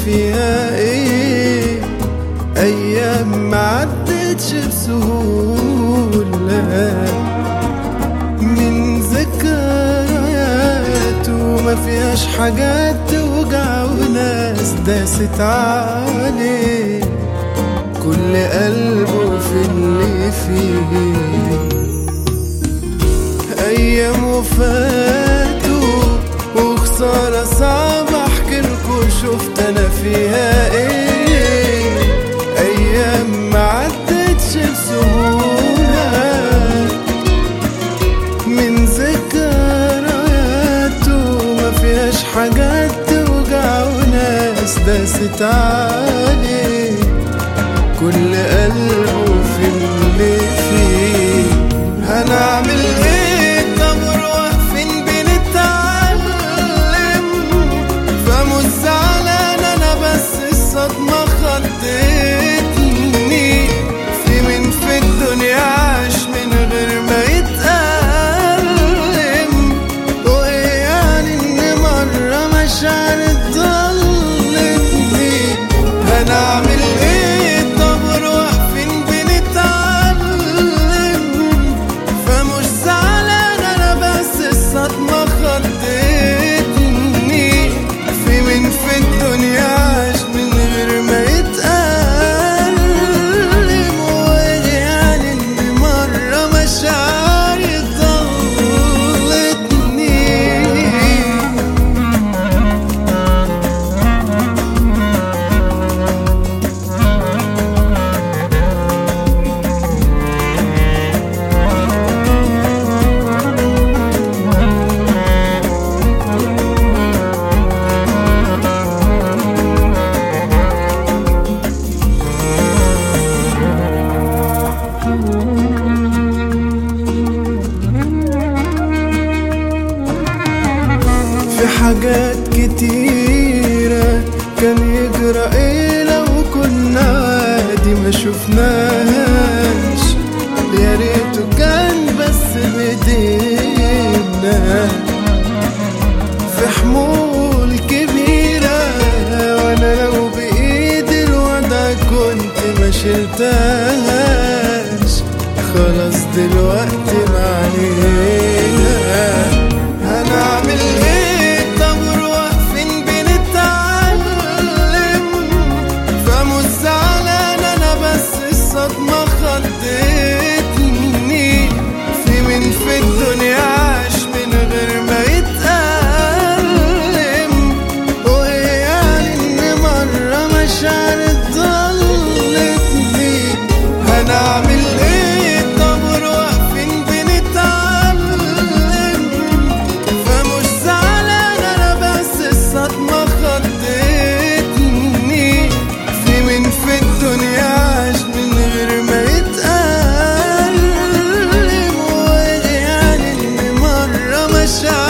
فيها ايه ايام ما عدتش بسهولة من ذكريات وما فيهاش حاجات توجع وناس داست عليه كل قلبه في اللي فيه ايام وفاتوا وخسارة صعبة احكي لكم شفت انا فيها ايه ايام ما عدتش بسهولة من ذكرياته ما فيهاش حاجات توجع وناس داست عليه كل قلبه في اللي فيه هنعمل ايه طب واقفين بنتعلم فمش زعلان انا بس الصدمة خضتني في من في الدنيا عاش من غير ما يتألم وايه يعني ان مرة مشاعر ضلتني هنعمل ايه طب واقفين بنتعلم فمش زعلان انا بس الصدمة خضتني في من في الدنيا عاش من غير ما يتألم وايه يعني ان مرة مشاعري ضلتني في حاجات كتيرة كان يجرى ايه لو كنا عادي ما شفناهاش يا ريته كان بس بايدينا في حمول كبيرة وانا لو بايدي الوضع كنت ما شلتهاش خلاص دلوقتي ما علينا هنعمل ايه طب واقفين بنتعلم فمش زعلان انا بس الصدمة خضتني في من في الدنيا عاش من غير ما يتألم وايه يعني ان مرة مشاعر ضلتني هنعمل ايه طب واقفين بنتعلم فمش زعلان انا بس الصدمة خضتني في من في الدنيا عاش من غير ما يتألم وايه يعني ان مرة مشاعر